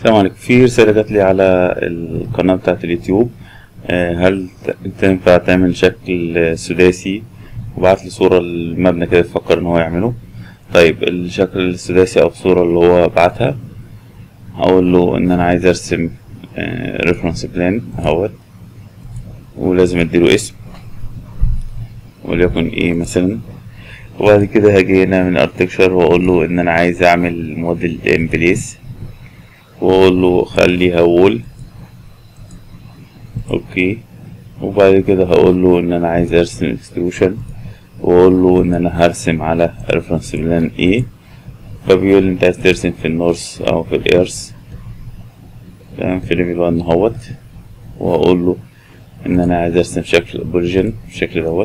السلام عليكم في رسالة جات لي على القناة بتاعة اليوتيوب آه، هل ت- تنفع تعمل شكل سداسي وبعت لي صورة المبنى كده تفكر ان هو يعمله طيب الشكل السداسي او الصورة اللي هو بعتها هقول له ان انا عايز ارسم ريفرنس بلان اهوت ولازم اديله اسم وليكن ايه مثلا وبعد كده هاجي هنا من ارتكشر واقول له ان انا عايز اعمل موديل امبليس واقول له خليها وول اوكي وبعد كده هقول له ان انا عايز ارسم اكستروشن واقول له ان انا هرسم على ريفرنس بلان ايه فبيقول لي انت عايز ترسم في النورث او في الايرث تمام في ليفل 1 اهوت واقول له ان انا عايز ارسم شكل بورجن بالشكل دوت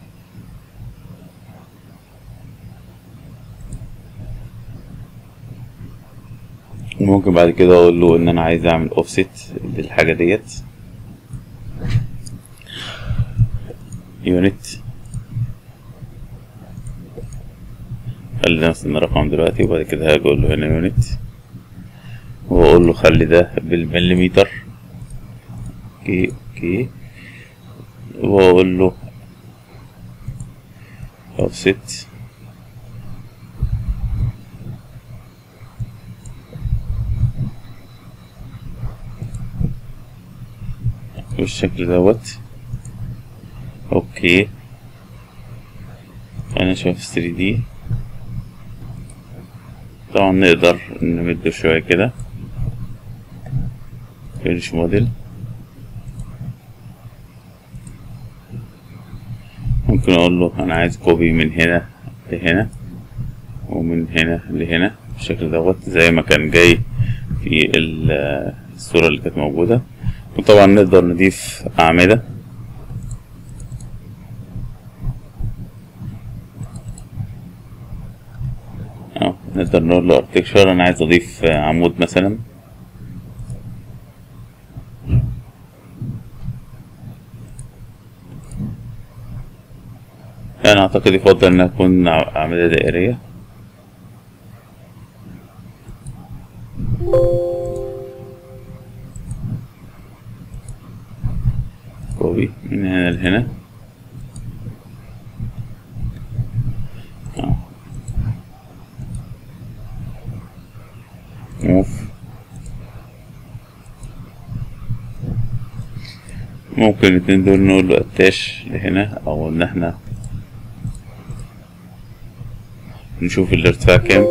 وممكن بعد كده اقول له ان انا عايز اعمل اوفست للحاجه ديت يونت خلي نفس الرقم دلوقتي وبعد كده هاجي اقول له هنا يونت واقول له خلي ده بالمليمتر اوكي اوكي واقول له اوفست بالشكل دوت اوكي انا شايف 3 دي طبعا نقدر نمده شوية كده فينش موديل ممكن اقول له انا عايز كوبي من هنا لهنا ومن هنا لهنا بالشكل دوت زي ما كان جاي في ال- الصورة اللي كانت موجودة وطبعا نقدر نضيف أعمدة اه نقدر نقول له ارتكشر انا عايز اضيف عمود مثلا انا اعتقد يفضل انها تكون اعمدة دائرية كوبي من هنا لهنا اه موف ممكن الاتنين دول نقول له اتاش لهنا او ان احنا نشوف الارتفاع كام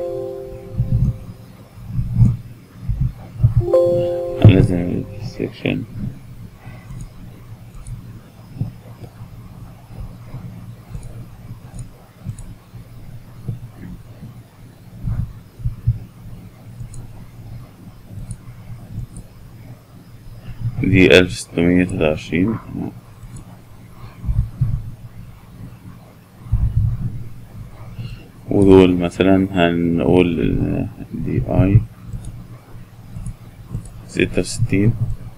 لازم السكشن دي ألف ستمية تلاتة وعشرين ودول مثلا هنقول دي اي ستة وستين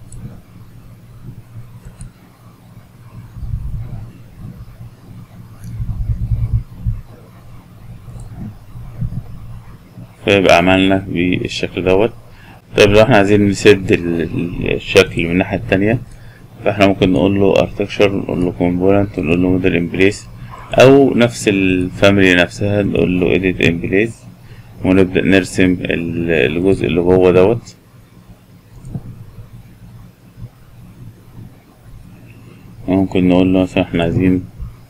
فيبقى عملنا بالشكل دوت طيب لو احنا عايزين نسد ال- ال- الشكل من الناحية التانية فاحنا ممكن نقول له ارتكشر نقول له كومبوننت نقول له موديل امبليس او نفس الفاميلي نفسها نقول له اديت امبليس ونبدأ نرسم ال- الجزء اللي جوه دوت ممكن نقول له مثلا احنا عايزين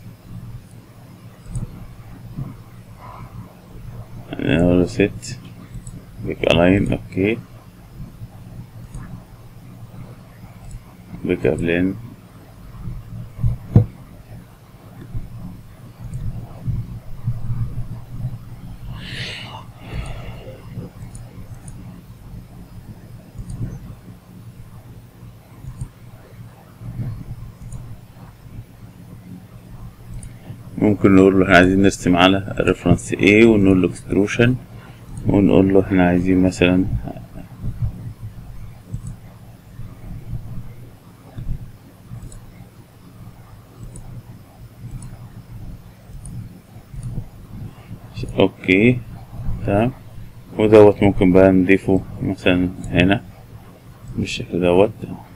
نقول له ست بيك الاين اوكي بيك ابلين ممكن نقول له احنا عايزين نرسم على ريفرنس A ونقول له extrusion ونقول له احنا عايزين مثلا اوكي تمام ودوت ممكن بقى نضيفه مثلا هنا بالشكل دوت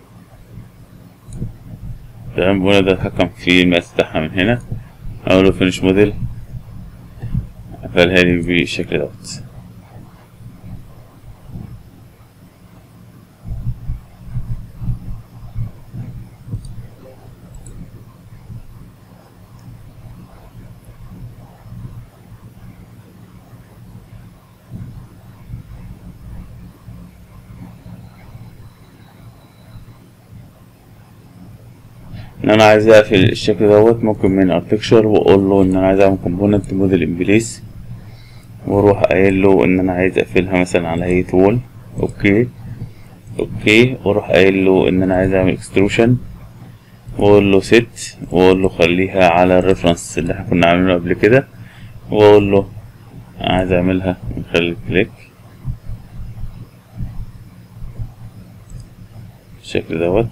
تمام ونقدر نتحكم في المقاس بتاعها من هنا اقول له فينش موديل قفلها لي بالشكل دوت ان انا عايز اقفل الشكل دوت ممكن من ارتكشر واقول له ان انا عايز اعمل كومبوننت موديل امبليس واروح قايل له ان انا عايز اقفلها مثلا على هيئة وول اوكي اوكي واروح قايل له ان انا عايز اعمل اكستروشن واقول له ست واقول له خليها على الريفرنس اللي احنا كنا عاملينه قبل كده واقول له عايز اعملها من خلال الكليك بالشكل دوت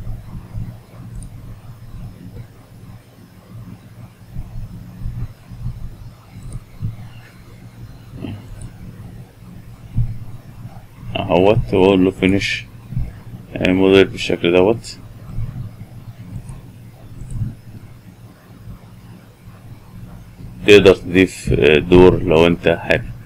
اهوت واقول له فينش موديل بالشكل دوت تقدر تضيف دور لو انت حابب